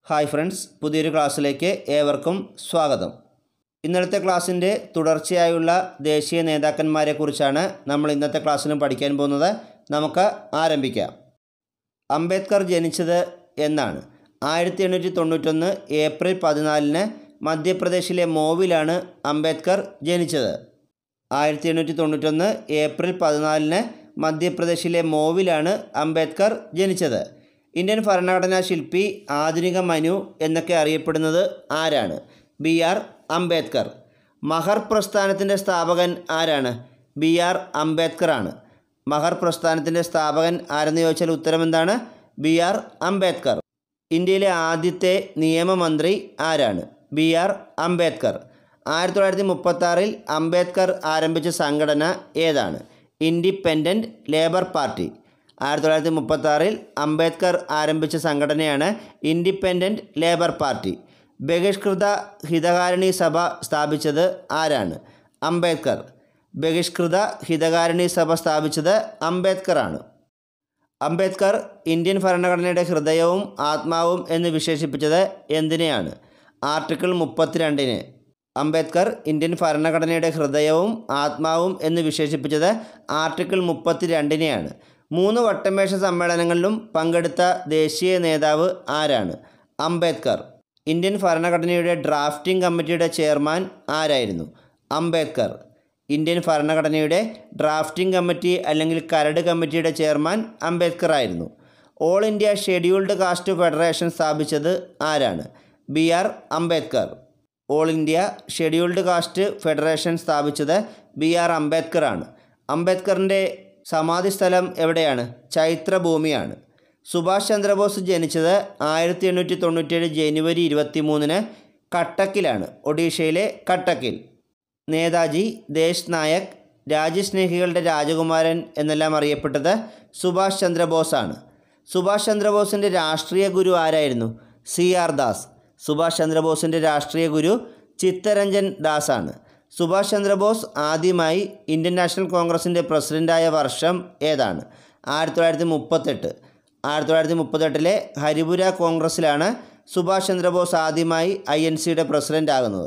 hi friends പുതിയൊരു ക്ലാസ്സിലേക്ക് ഏവർക്കും സ്വാഗതം ഇന്നലത്തെ ക്ലാസ്സിൻ്റെ തുടർച്ചയായുള്ള ദേശീയ നേതാക്കന്മാരെക്കുറിച്ചാണ് നമ്മൾ ഇന്നത്തെ ക്ലാസ്സിലും പഠിക്കാൻ പോകുന്നത് നമുക്ക് ആരംഭിക്കാം അംബേദ്കർ ജനിച്ചത് എന്നാണ് ആയിരത്തി എണ്ണൂറ്റി തൊണ്ണൂറ്റൊന്ന് ഏപ്രിൽ പതിനാലിന് മധ്യപ്രദേശിലെ മോവിലാണ് അംബേദ്കർ ജനിച്ചത് ആയിരത്തി എണ്ണൂറ്റി തൊണ്ണൂറ്റൊന്ന് ഏപ്രിൽ പതിനാലിന് മധ്യപ്രദേശിലെ മോവിലാണ് അംബേദ്കർ ജനിച്ചത് ഇന്ത്യൻ ഭരണഘടനാ ശില്പി ആധുനിക മനു എന്നൊക്കെ അറിയപ്പെടുന്നത് ആരാണ് ബി ആർ അംബേദ്കർ മഹർ പ്രസ്ഥാനത്തിൻ്റെ സ്ഥാപകൻ ആരാണ് ബി ആർ അംബേദ്കർ ആണ് മഹർ പ്രസ്ഥാനത്തിൻ്റെ സ്ഥാപകൻ ആരെന്ന് ചോദിച്ചാൽ ഉത്തരം എന്താണ് ബി ആർ അംബേദ്കർ ഇന്ത്യയിലെ ആദ്യത്തെ നിയമമന്ത്രി ആരാണ് ബി ആർ അംബേദ്കർ ആയിരത്തി തൊള്ളായിരത്തി മുപ്പത്താറിൽ അംബേദ്കർ ആരംഭിച്ച സംഘടന ഏതാണ് ഇൻഡിപെൻഡൻറ്റ് ലേബർ പാർട്ടി ആയിരത്തി തൊള്ളായിരത്തി മുപ്പത്താറിൽ അംബേദ്കർ ആരംഭിച്ച സംഘടനയാണ് independent labour party Bahishkrit Hitakarini Sabha സ്ഥാപിച്ചത് ആരാണ് അംബേദ്കർ ബഹിഷ്കൃത ഹിതകാരിണി സഭ സ്ഥാപിച്ചത് അംബേദ്കറാണ് അംബേദ്കർ ഇന്ത്യൻ ഭരണഘടനയുടെ ഹൃദയവും ആത്മാവും എന്ന് വിശേഷിപ്പിച്ചത് എന്തിനെയാണ് ആർട്ടിക്കിൾ മുപ്പത്തിരണ്ടിന് അംബേദ്കർ ഇന്ത്യൻ ഭരണഘടനയുടെ ഹൃദയവും ആത്മാവും എന്ന് വിശേഷിപ്പിച്ചത് ആർട്ടിക്കിൾ മുപ്പത്തിരണ്ടിനെയാണ് മൂന്ന് വട്ടമേശ സമ്മേളനങ്ങളിലും പങ്കെടുത്ത ദേശീയ നേതാവ് ആരാണ് അംബേദ്കർ ഇന്ത്യൻ ഭരണഘടനയുടെ ഡ്രാഫ്റ്റിംഗ് കമ്മിറ്റിയുടെ ചെയർമാൻ ആരായിരുന്നു അംബേദ്കർ ഇന്ത്യൻ ഭരണഘടനയുടെ ഡ്രാഫ്റ്റിംഗ് കമ്മിറ്റി അല്ലെങ്കിൽ കരട് കമ്മിറ്റിയുടെ ചെയർമാൻ അംബേദ്കർ ആയിരുന്നു all India scheduled caste federation സ്ഥാപിച്ചത് ആരാണ് B R Ambedkar all India scheduled caste federation സ്ഥാപിച്ചത് ബി ആർ അംബേദ്കർ ആണ് അംബേദ്കറിൻ്റെ സമാധി സ്ഥലം എവിടെയാണ് ചൈത്രഭൂമിയാണ് സുഭാഷ് ചന്ദ്രബോസ് ജനിച്ചത് ആയിരത്തി എണ്ണൂറ്റി തൊണ്ണൂറ്റേഴ് ജനുവരി ഇരുപത്തി മൂന്നിന് കട്ടക്കിലാണ് ഒഡീഷയിലെ കട്ടക്കിൽ നേതാജി ദേശ് നായക് രാജ്യസ്നേഹികളുടെ രാജകുമാരൻ എന്നെല്ലാം അറിയപ്പെട്ടത് സുഭാഷ് ചന്ദ്രബോസാണ് സുഭാഷ് ചന്ദ്രബോസിൻ്റെ രാഷ്ട്രീയ ഗുരു ആരായിരുന്നു സി ആർ ദാസ് സുഭാഷ് ചന്ദ്രബോസിൻ്റെ രാഷ്ട്രീയ ഗുരു ചിത്തരഞ്ജൻ ദാസ് ആണ് സുഭാഷ് ചന്ദ്രബോസ് ആദ്യമായി ഇന്ത്യൻ നാഷണൽ കോൺഗ്രസിൻ്റെ പ്രസിഡൻ്റായ വർഷം ഏതാണ് ആയിരത്തി തൊള്ളായിരത്തി മുപ്പത്തെട്ട് ആയിരത്തി തൊള്ളായിരത്തി മുപ്പത്തെട്ടിലെ ഹരിപുര കോൺഗ്രസ്സിലാണ് സുഭാഷ് ചന്ദ്രബോസ് ആദ്യമായി ഐ എൻ സിയുടെ പ്രസിഡൻ്റ് ആകുന്നത്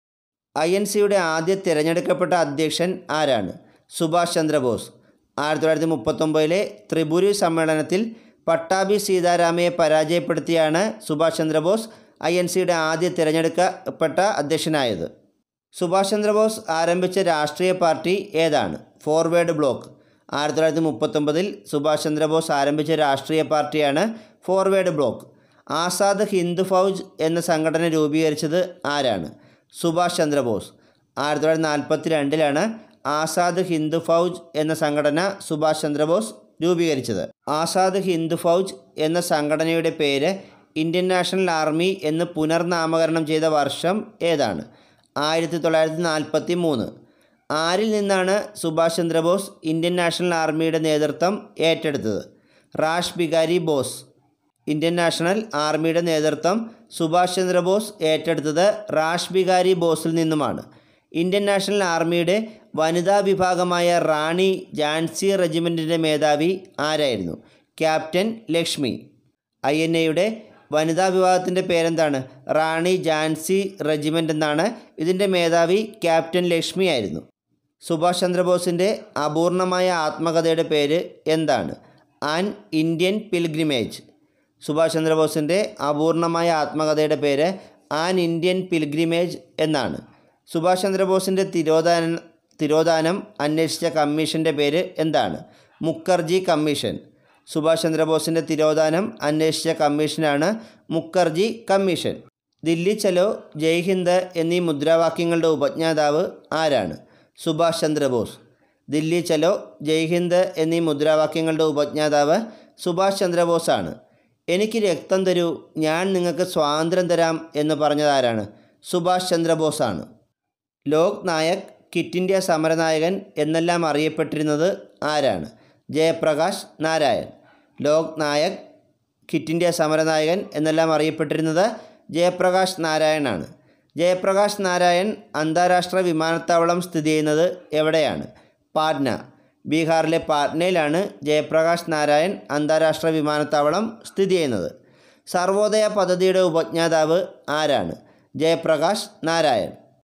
ഐ എൻ സിയുടെ ആദ്യ തിരഞ്ഞെടുക്കപ്പെട്ട അധ്യക്ഷൻ ആരാണ് സുഭാഷ് ചന്ദ്രബോസ് ആയിരത്തി തൊള്ളായിരത്തി മുപ്പത്തൊമ്പതിലെ ത്രിപുരി സമ്മേളനത്തിൽ പട്ടാഭി സീതാരാമയെ പരാജയപ്പെടുത്തിയാണ് സുഭാഷ് ചന്ദ്രബോസ് ഐ എൻ സിയുടെ ആദ്യ തിരഞ്ഞെടുക്കപ്പെട്ട അധ്യക്ഷനായത് സുഭാഷ് ചന്ദ്രബോസ് ആരംഭിച്ച രാഷ്ട്രീയ പാർട്ടി ഏതാണ് ഫോർവേഡ് ബ്ലോക്ക് ആയിരത്തി തൊള്ളായിരത്തി മുപ്പത്തൊമ്പതിൽ സുഭാഷ് ചന്ദ്രബോസ് ആരംഭിച്ച രാഷ്ട്രീയ പാർട്ടിയാണ് ഫോർവേഡ് ബ്ലോക്ക് ആസാദ് ഹിന്ദ് ഫൗജ് എന്ന സംഘടന രൂപീകരിച്ചത് ആരാണ് സുഭാഷ് ചന്ദ്രബോസ് ആയിരത്തി തൊള്ളായിരത്തി നാൽപ്പത്തി രണ്ടിലാണ് ആസാദ് ഹിന്ദ് ഫൗജ് എന്ന സംഘടന സുഭാഷ് ചന്ദ്രബോസ് രൂപീകരിച്ചത് ആസാദ് ഹിന്ദ് ഫൗജ് എന്ന സംഘടനയുടെ പേര് ഇന്ത്യൻ നാഷണൽ ആർമി എന്ന് പുനർനാമകരണം ചെയ്ത വർഷം ഏതാണ് ആയിരത്തി തൊള്ളായിരത്തി നാൽപ്പത്തി മൂന്ന് ആരിൽ നിന്നാണ് സുഭാഷ് ചന്ദ്രബോസ് ഇന്ത്യൻ നാഷണൽ ആർമിയുടെ നേതൃത്വം ഏറ്റെടുത്തത് റാഷ് ബികാരി ബോസ് ഇന്ത്യൻ നാഷണൽ ആർമിയുടെ നേതൃത്വം സുഭാഷ് ചന്ദ്രബോസ് ഏറ്റെടുത്തത് റാഷ് ബികാരി ബോസിൽ നിന്നുമാണ് ഇന്ത്യൻ നാഷണൽ ആർമിയുടെ വനിതാ വിഭാഗമായ റാണി ജാൻസി റെജിമെൻറ്റിൻ്റെ മേധാവി ആരായിരുന്നു ക്യാപ്റ്റൻ ലക്ഷ്മി ഐ എൻ എയുടെ വനിതാ വിഭാഗത്തിൻ്റെ പേരെന്താണ് റാണി ജാൻസി റെജിമെൻ്റ് എന്നാണ് ഇതിൻ്റെ മേധാവി ക്യാപ്റ്റൻ ലക്ഷ്മി ആയിരുന്നു സുഭാഷ് ചന്ദ്രബോസിൻ്റെ അപൂർണമായ ആത്മകഥയുടെ പേര് എന്താണ് ആൻ ഇന്ത്യൻ പിൽഗ്രിമേജ് സുഭാഷ് ചന്ദ്രബോസിൻ്റെ അപൂർണമായ ആത്മകഥയുടെ പേര് ആൻ ഇന്ത്യൻ പിൽഗ്രിമേജ് എന്നാണ് സുഭാഷ് ചന്ദ്രബോസിൻ്റെ തിരോധാന തിരോധാനം അന്വേഷിച്ച കമ്മീഷൻ്റെ പേര് എന്താണ് മുഖർജി കമ്മീഷൻ സുഭാഷ് ചന്ദ്രബോസിൻ്റെ തിരോധാനം അന്വേഷിച്ച കമ്മീഷനാണ് മുഖർജി കമ്മീഷൻ ദില്ലി ചലോ ജയ് ഹിന്ദ് എന്നീ മുദ്രാവാക്യങ്ങളുടെ ഉപജ്ഞാതാവ് ആരാണ് സുഭാഷ് ചന്ദ്രബോസ് ദില്ലി ചലോ ജയ് ഹിന്ദ് എന്നീ മുദ്രാവാക്യങ്ങളുടെ ഉപജ്ഞാതാവ് സുഭാഷ് ചന്ദ്രബോസാണ് എനിക്ക് രക്തം തരൂ ഞാൻ നിങ്ങൾക്ക് സ്വാതന്ത്ര്യം തരാം എന്ന് പറഞ്ഞതാരാണ് സുഭാഷ് ചന്ദ്രബോസാണ് ലോക് നായക് കിറ്റ് ഇന്ത്യ സമരനായകൻ എന്നെല്ലാം അറിയപ്പെട്ടിരുന്നത് ആരാണ് ജയപ്രകാശ് നാരായൺ ലോക് നായക് കിറ്റ് ഇന്ത്യ സമരനായകൻ എന്നെല്ലാം അറിയപ്പെട്ടിരുന്നത് ജയപ്രകാശ് നാരായണാണ് ജയപ്രകാശ് നാരായൺ അന്താരാഷ്ട്ര വിമാനത്താവളം സ്ഥിതി ചെയ്യുന്നത് എവിടെയാണ് പാറ്റ്ന ബീഹാറിലെ പാറ്റ്നയിലാണ് ജയപ്രകാശ് നാരായൺ അന്താരാഷ്ട്ര വിമാനത്താവളം സ്ഥിതി ചെയ്യുന്നത് സർവോദയ പദ്ധതിയുടെ ഉപജ്ഞാതാവ് ആരാണ് ജയപ്രകാശ് നാരായൺ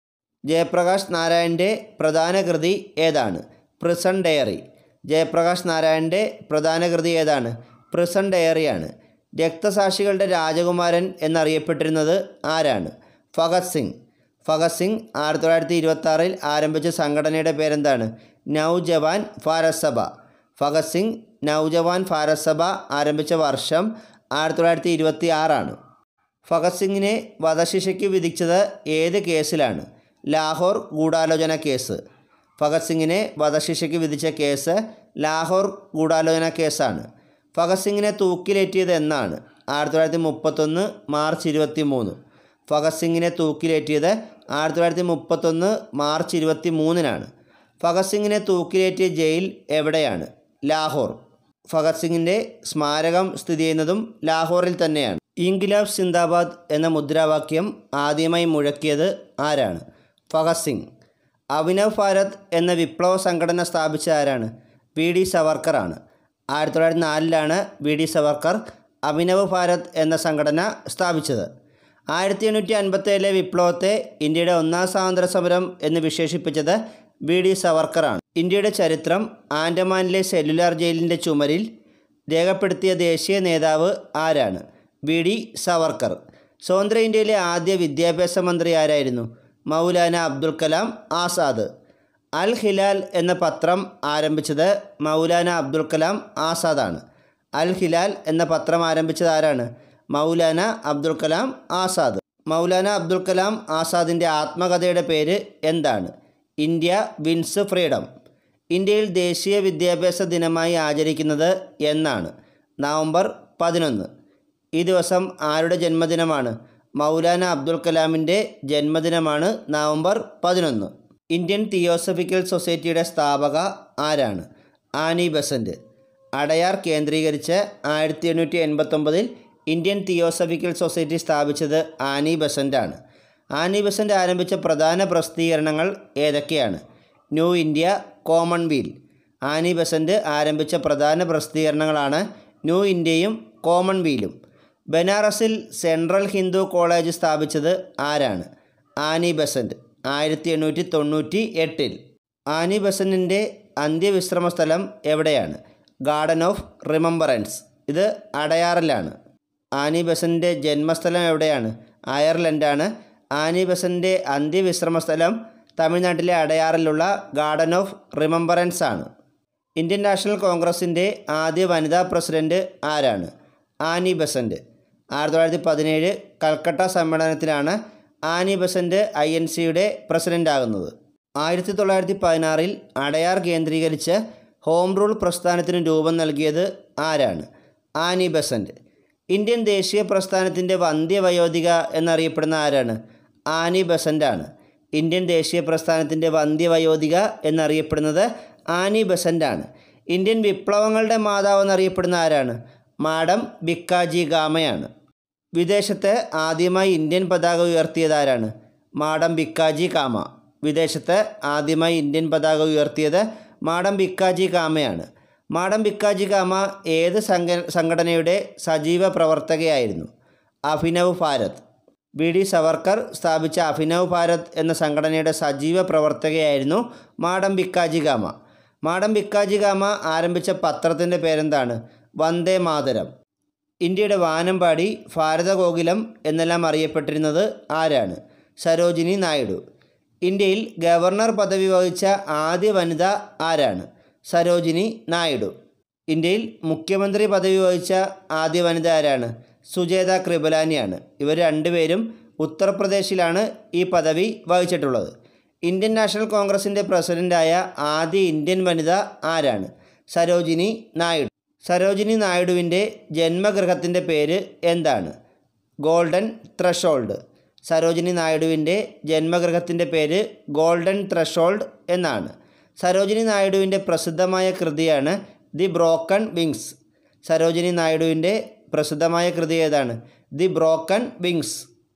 ജയപ്രകാശ് നാരായണൻ്റെ പ്രധാന കൃതി ഏതാണ് പ്രിസൺ ഡയറി ജയപ്രകാശ് നാരായണൻ്റെ പ്രധാന കൃതി ഏതാണ് പ്രിസൺ ഡയറിയാണ് രക്തസാക്ഷികളുടെ രാജകുമാരൻ എന്നറിയപ്പെട്ടിരുന്നത് ആരാണ് ഭഗത് സിംഗ് ഭഗത് സിംഗ് ആയിരത്തി തൊള്ളായിരത്തി ഇരുപത്തി ആരംഭിച്ച സംഘടനയുടെ പേരെന്താണ് നൗജവാൻ ഭാരത് സഭ ഭഗത് സിംഗ് നൗജവാൻ ഭാരത് സഭ ആരംഭിച്ച വർഷം ആയിരത്തി തൊള്ളായിരത്തി ഇരുപത്തി ആറാണ് ഭഗത് സിംഗിനെ വധശിക്ഷയ്ക്ക് വിധിച്ചത് ഏത് കേസിലാണ് ലാഹോർ ഗൂഢാലോചന കേസ് ഭഗത് സിംഗിനെ വധശിക്ഷയ്ക്ക് വിധിച്ച കേസ് ലാഹോർ ഗൂഢാലോചന കേസാണ് ഭഗത് സിംഗിനെ തൂക്കിലേറ്റിയത് എന്നാണ് ആയിരത്തി തൊള്ളായിരത്തി മുപ്പത്തൊന്ന് മാർച്ച് ഇരുപത്തി മൂന്ന് ഭഗത് സിംഗിനെ തൂക്കിലേറ്റിയത് ആയിരത്തി തൊള്ളായിരത്തി മുപ്പത്തൊന്ന് മാർച്ച് ഇരുപത്തി മൂന്നിനാണ് ഭഗത് സിംഗിനെ തൂക്കിലേറ്റിയ ജയിൽ എവിടെയാണ് ലാഹോർ ഭഗത് സിംഗിൻ്റെ സ്മാരകം സ്ഥിതി ചെയ്യുന്നതും ലാഹോറിൽ തന്നെയാണ് ഇൻകിലാബ് സിന്ദാബാദ് എന്ന മുദ്രാവാക്യം ആദ്യമായി മുഴക്കിയത് ആരാണ് ഭഗത് സിംഗ് അഭിനവ് ഭാരത് എന്ന വിപ്ലവ സംഘടന സ്ഥാപിച്ച ആരാണ് വി ഡി സവർക്കറാണ് ആയിരത്തി തൊള്ളായിരത്തി നാലിലാണ് വി ഡി സവർക്കർ അഭിനവ് ഭാരത് എന്ന സംഘടന സ്ഥാപിച്ചത് ആയിരത്തി എണ്ണൂറ്റി അൻപത്തേഴിലെ വിപ്ലവത്തെ ഇന്ത്യയുടെ ഒന്നാം സ്വാതന്ത്ര്യ സമരം എന്ന് വിശേഷിപ്പിച്ചത് വി ഡി സവർക്കറാണ് ഇന്ത്യയുടെ ചരിത്രം ആൻഡമാനിലെ സെല്ലുലാർ ജയിലിൻ്റെ ചുമരിൽ രേഖപ്പെടുത്തിയ ദേശീയ നേതാവ് ആരാണ് വി ഡി സവർക്കർ സ്വതന്ത്ര ഇന്ത്യയിലെ ആദ്യ വിദ്യാഭ്യാസ മന്ത്രി ആരായിരുന്നു മൗലാന അബ്ദുൽ കലാം ആസാദ് അൽ ഹിലാൽ എന്ന പത്രം ആരംഭിച്ചത് മൗലാന അബ്ദുൽ കലാം ആസാദാണ് അൽ ഹിലാൽ എന്ന പത്രം ആരംഭിച്ചത് ആരാണ് മൗലാന അബ്ദുൽ കലാം ആസാദ് മൗലാന അബ്ദുൽ കലാം ആസാദിൻ്റെ ആത്മകഥയുടെ പേര് എന്താണ് ഇന്ത്യ വിൻസ് ഫ്രീഡം ഇന്ത്യയിൽ ദേശീയ വിദ്യാഭ്യാസ ദിനമായി ആചരിക്കുന്നത് എന്നാണ് നവംബർ പതിനൊന്ന് ഈ ദിവസം ആരുടെ ജന്മദിനമാണ് മൗലാന അബ്ദുൽ കലാമിൻ്റെ ജന്മദിനമാണ് നവംബർ പതിനൊന്ന് ഇന്ത്യൻ തിയോസഫിക്കൽ സൊസൈറ്റിയുടെ സ്ഥാപക ആരാണ് ആനി ബസന്റ് അടയാർ കേന്ദ്രീകരിച്ച് ആയിരത്തി എണ്ണൂറ്റി എൺപത്തൊമ്പതിൽ ഇന്ത്യൻ തിയോസഫിക്കൽ സൊസൈറ്റി സ്ഥാപിച്ചത് ആനി ബസൻ്റാണ് ആനി ബസൻ്റ് ആരംഭിച്ച പ്രധാന പ്രസിദ്ധീകരണങ്ങൾ ഏതൊക്കെയാണ് new India commonweal Annie Besant ആരംഭിച്ച പ്രധാന പ്രസിദ്ധീകരണങ്ങളാണ് ന്യൂ ഇന്ത്യയും കോമൺവീലും ബനാറസിൽ സെൻട്രൽ ഹിന്ദു കോളേജ് സ്ഥാപിച്ചത് ആരാണ് ആനി ബസന്റ് ആയിരത്തി എണ്ണൂറ്റി തൊണ്ണൂറ്റി എട്ടിൽ ആനി ബസന്റിൻ്റെ അന്ത്യവിശ്രമ സ്ഥലം എവിടെയാണ് ഗാർഡൻ ഓഫ് റിമംബറൻസ് ഇത് അടയാറിലാണ് ആനി ബസന്റിൻ്റെ ജന്മസ്ഥലം എവിടെയാണ് അയർലൻഡാണ് ആനി ബസന്റിൻ്റെ അന്ത്യവിശ്രമ സ്ഥലം തമിഴ്നാട്ടിലെ അടയാറിലുള്ള ഗാർഡൻ ഓഫ് റിമംബറൻസ് ആണ് ഇന്ത്യൻ നാഷണൽ കോൺഗ്രസിൻ്റെ ആദ്യ വനിതാ പ്രസിഡന്റ് ആരാണ് ആനി ബസന്റ് ആയിരത്തി തൊള്ളായിരത്തി പതിനേഴ് കൽക്കട്ട സമ്മേളനത്തിലാണ് ആനി ബസന്റ് ഐ എൻ സിയുടെ പ്രസിഡൻ്റാകുന്നത് ആയിരത്തി തൊള്ളായിരത്തി പതിനാറിൽ അടയാർ കേന്ദ്രീകരിച്ച് ഹോം റൂൾ പ്രസ്ഥാനത്തിന് രൂപം നൽകിയത് ആരാണ് ആനി ബസന്റ് ഇന്ത്യൻ ദേശീയ പ്രസ്ഥാനത്തിൻ്റെ വന്ധ്യവയോധിക എന്നറിയപ്പെടുന്ന ആരാണ് ആനി ബസൻ്റാണ് ഇന്ത്യൻ ദേശീയ പ്രസ്ഥാനത്തിൻ്റെ വന്ധ്യവയോധിക എന്നറിയപ്പെടുന്നത് ആനി ബസൻ്റാണ് ഇന്ത്യൻ വിപ്ലവങ്ങളുടെ മാതാവ് എന്നറിയപ്പെടുന്ന ആരാണ് മാഡം ബിക്കാജി ഗാമയാണ് വിദേശത്ത് ആദ്യമായി ഇന്ത്യൻ പതാക ഉയർത്തിയത് ആരാണ് മാഡം ബിക്കാജി കാമ വിദേശത്ത് ആദ്യമായി ഇന്ത്യൻ പതാക ഉയർത്തിയത് മാഡം ബിക്കാജി കാമയാണ് മാഡം ബിക്കാജി കാമ ഏത് സംഘ സംഘടനയുടെ സജീവ പ്രവർത്തകയായിരുന്നു അഭിനവ് ഭാരത് വി ഡി സവർക്കർ സ്ഥാപിച്ച അഭിനവ് ഭാരത് എന്ന സംഘടനയുടെ സജീവ പ്രവർത്തകയായിരുന്നു മാഡം ബിക്കാജി ഗാമ മാഡം ബിക്കാജി ഗാമ ആരംഭിച്ച പത്രത്തിൻ്റെ പേരെന്താണ് വന്ദേ മാതരം ഇന്ത്യയുടെ വാനമ്പാടി ഭാരതകോകിലം എന്നെല്ലാം അറിയപ്പെട്ടിരുന്നത് ആരാണ് സരോജിനി നായിഡു ഇന്ത്യയിൽ ഗവർണർ പദവി വഹിച്ച ആദ്യ വനിത ആരാണ് സരോജിനി നായിഡു ഇന്ത്യയിൽ മുഖ്യമന്ത്രി പദവി വഹിച്ച ആദ്യ വനിത ആരാണ് സുജേത കൃപലാനിയാണ് ഇവർ രണ്ടുപേരും ഉത്തർപ്രദേശിലാണ് ഈ പദവി വഹിച്ചിട്ടുള്ളത് ഇന്ത്യൻ നാഷണൽ കോൺഗ്രസിൻ്റെ പ്രസിഡൻ്റായ ആദ്യ ഇന്ത്യൻ വനിത ആരാണ് സരോജിനി നായിഡു സരോജിനി നായിഡുവിൻ്റെ ജന്മഗൃഹത്തിൻ്റെ പേര് എന്താണ് ഗോൾഡൻ ത്രഷോൾഡ് സരോജിനി നായിഡുവിൻ്റെ ജന്മഗൃഹത്തിൻ്റെ പേര് ഗോൾഡൻ ത്രഷോൾഡ് എന്നാണ് സരോജിനി നായിഡുവിൻ്റെ പ്രസിദ്ധമായ കൃതിയാണ് ദി ബ്രോക്കൺ വിങ്സ് സരോജിനി നായിഡുവിൻ്റെ പ്രസിദ്ധമായ കൃതി ഏതാണ് the broken wings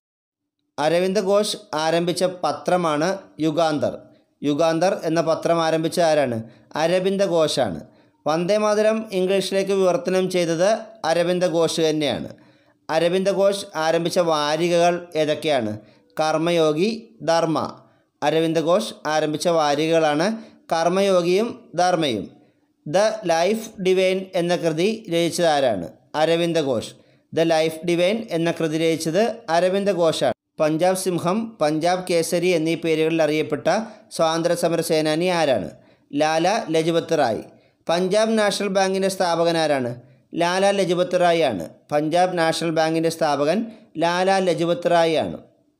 Aurobindo Ghosh ആരംഭിച്ച പത്രമാണ് യുഗാന്തർ യുഗാന്തർ എന്ന പത്രം ആരംഭിച്ച ആരാണ് അരവിന്ദ് ഘോഷാണ് വന്ദേമാതരം ഇംഗ്ലീഷിലേക്ക് വിവർത്തനം ചെയ്തത് അരവിന്ദ് ഘോഷ് തന്നെയാണ് അരവിന്ദ ഘോഷ് ആരംഭിച്ച വാരികകൾ ഏതൊക്കെയാണ് കർമ്മയോഗി ധർമ്മ അരവിന്ദ ഘോഷ് ആരംഭിച്ച വാരികകളാണ് കർമ്മയോഗിയും ധർമ്മയും ദ ലൈഫ് ഡിവൈൻ എന്ന കൃതി രചിച്ചത് ആരാണ് Aurobindo Ghosh the life divine എന്ന കൃതി രചിച്ചത് അരവിന്ദ ഘോഷാണ് പഞ്ചാബ് സിംഹം പഞ്ചാബ് കേസരി എന്നീ പേരുകളിൽ അറിയപ്പെട്ട സ്വാതന്ത്ര്യ സമര സേനാനി ആരാണ് ലാല ലജ്പത് റായ് പഞ്ചാബ് നാഷണൽ ബാങ്കിൻ്റെ സ്ഥാപകൻ ആരാണ് ലാല ലജ്പത് റായ് ആണ് പഞ്ചാബ് നാഷണൽ ബാങ്കിൻ്റെ സ്ഥാപകൻ ലാല ലജ്പത് റായ് ആണ്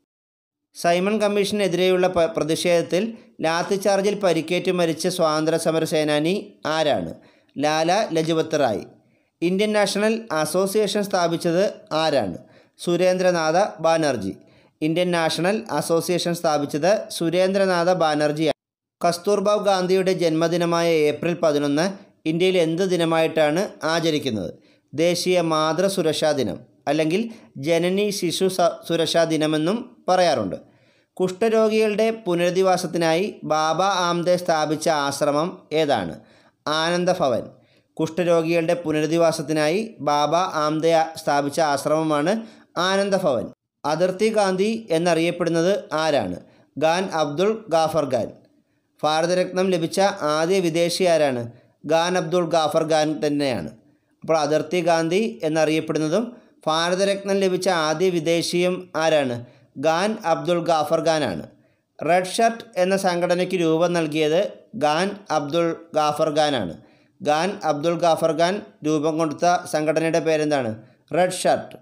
സൈമൺ കമ്മീഷനെതിരെയുള്ള പ- പ്രതിഷേധത്തിൽ ലാത്തിചാർജിൽ പരിക്കേറ്റ് മരിച്ച സ്വാതന്ത്ര്യ സമര സേനാനി ആരാണ് Lala Lajpat Rai Indian national association സ്ഥാപിച്ചത് ആരാണ് Surendranath Banerjee Indian national association സ്ഥാപിച്ചത് സുരേന്ദ്രനാഥ ബാനർജിയാണ് കസ്തൂർബാവ് ഗാന്ധിയുടെ ജന്മദിനമായ ഏപ്രിൽ പതിനൊന്ന് ഇന്ത്യയിൽ എന്ത് ദിനമായിട്ടാണ് ആചരിക്കുന്നത് ദേശീയ മാതൃ സുരക്ഷാ ദിനം അല്ലെങ്കിൽ ജനനി ശിശു സ- സുരക്ഷാ ദിനമെന്നും പറയാറുണ്ട് കുഷ്ഠരോഗികളുടെ പുനരധിവാസത്തിനായി ബാബ ആംദെ സ്ഥാപിച്ച ആശ്രമം ഏതാണ് ആനന്ദഭവൻ കുഷ്ഠരോഗികളുടെ പുനരധിവാസത്തിനായി ബാബ ആംദെ സ്ഥാപിച്ച ആശ്രമമാണ് ആനന്ദഭവൻ അതിർത്തി ഗാന്ധി എന്നറിയപ്പെടുന്നത് ആരാണ് ഖാൻ അബ്ദുൾ ഗാഫർ ഖാൻ ഭാരതരത്നം ലഭിച്ച ആദ്യ വിദേശി ആരാണ് ഖാൻ അബ്ദുൾ ഗാഫർ ഖാൻ തന്നെയാണ് അപ്പോൾ അതിർത്തി ഗാന്ധി എന്നറിയപ്പെടുന്നതും ഭാരതരത്നം ലഭിച്ച ആദ്യ വിദേശിയും ആരാണ് ഖാൻ അബ്ദുൾ ഗാഫർ ഖാനാണ് റെഡ് ഷർട്ട് എന്ന സംഘടനയ്ക്ക് രൂപം നൽകിയത് ഖാൻ അബ്ദുൾ ഗാഫർ ഖാനാണ് ഖാൻ അബ്ദുൾ ഗാഫർ ഖാൻ രൂപം കൊടുത്ത സംഘടനയുടെ പേരെന്താണ് റെഡ് ഷർട്ട്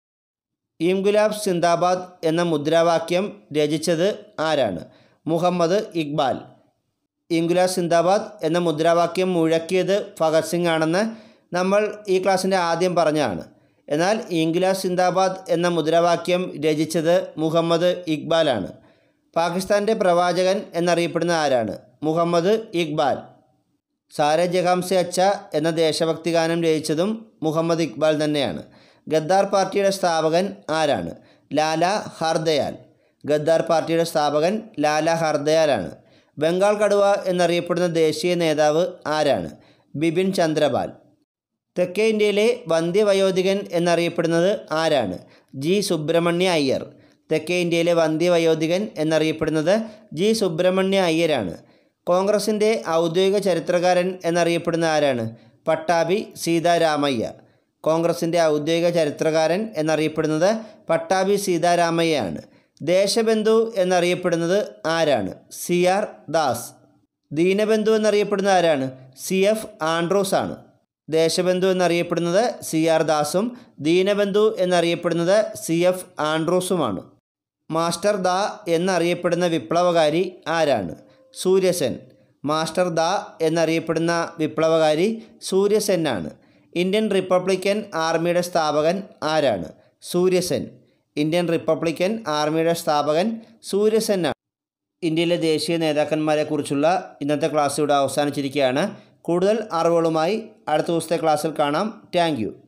ഇംഗുലാബ് സിന്ദാബാദ് എന്ന മുദ്രാവാക്യം രചിച്ചത് ആരാണ് മുഹമ്മദ് ഇക്ബാൽ ഇംഗുലാബ് സിന്ദാബാദ് എന്ന മുദ്രാവാക്യം മുഴക്കിയത് ഭഗത് സിംഗ് ആണെന്ന് നമ്മൾ ഈ ക്ലാസ്സിൻ്റെ ആദ്യം പറഞ്ഞതാണ് എന്നാൽ ഇംഗുലാബ് സിന്ദാബാദ് എന്ന മുദ്രാവാക്യം രചിച്ചത് മുഹമ്മദ് ഇക്ബാലാണ് പാകിസ്ഥാൻ്റെ പ്രവാചകൻ എന്നറിയപ്പെടുന്ന ആരാണ് മുഹമ്മദ് ഇക്ബാൽ സാരെ ജഹാം സെ അച്ച എന്ന ദേശഭക്തി ഗാനം രചിച്ചതും മുഹമ്മദ് ഇക്ബാൽ തന്നെയാണ് ഗദ്ദാർ പാർട്ടിയുടെ സ്ഥാപകൻ ആരാണ് ലാല ഹർദയാൽ ഗദ്ദാർ പാർട്ടിയുടെ സ്ഥാപകൻ ലാല ഹർദയാലാണ് ബംഗാൾ കടുവ എന്നറിയപ്പെടുന്ന ദേശീയ നേതാവ് ആരാണ് ബിപിൻ ചന്ദ്രപാൽ തെക്കേ ഇന്ത്യയിലെ വന്ധ്യവയോധികൻ എന്നറിയപ്പെടുന്നത് ആരാണ് ജി സുബ്രഹ്മണ്യ അയ്യർ തെക്കേ ഇന്ത്യയിലെ വന്ധ്യവയോധികൻ എന്നറിയപ്പെടുന്നത് ജി സുബ്രഹ്മണ്യ അയ്യരാണ് കോൺഗ്രസിൻ്റെ ഔദ്യോഗിക ചരിത്രകാരൻ എന്നറിയപ്പെടുന്ന ആരാണ് പട്ടാഭി സീതാരാമയ്യ കോൺഗ്രസിൻ്റെ ഔദ്യോഗിക ചരിത്രകാരൻ എന്നറിയപ്പെടുന്നത് പട്ടാഭി സീതാരാമയ്യയാണ് ദേശബന്ധു എന്നറിയപ്പെടുന്നത് ആരാണ് സി ആർ ദാസ് ദീനബന്ധു എന്നറിയപ്പെടുന്ന ആരാണ് സി എഫ് ആൻഡ്രൂസ് ആണ് ദേശബന്ധു എന്നറിയപ്പെടുന്നത് സി ആർ ദാസും ദീനബന്ധു എന്നറിയപ്പെടുന്നത് സി എഫ് ആൻഡ്രൂസുമാണ് മാസ്റ്റർ ദ എന്നറിയപ്പെടുന്ന വിപ്ലവകാരി ആരാണ് സൂര്യസെൻ മാസ്റ്റർ ദ എന്നറിയപ്പെടുന്ന വിപ്ലവകാരി സൂര്യസെന്നാണ് ഇന്ത്യൻ റിപ്പബ്ലിക്കൻ ആർമിയുടെ സ്ഥാപകൻ ആരാണ് സൂര്യസെൻ ഇന്ത്യൻ റിപ്പബ്ലിക്കൻ ആർമിയുടെ സ്ഥാപകൻ സൂര്യസെന്നാണ് ഇന്ത്യയിലെ ദേശീയ നേതാക്കന്മാരെക്കുറിച്ചുള്ള ഇന്നത്തെ ക്ലാസ് ഇവിടെ അവസാനിച്ചിരിക്കുകയാണ് കൂടുതൽ അറിവുകളുമായി അടുത്ത ദിവസത്തെ ക്ലാസ്സിൽ കാണാം താങ്ക്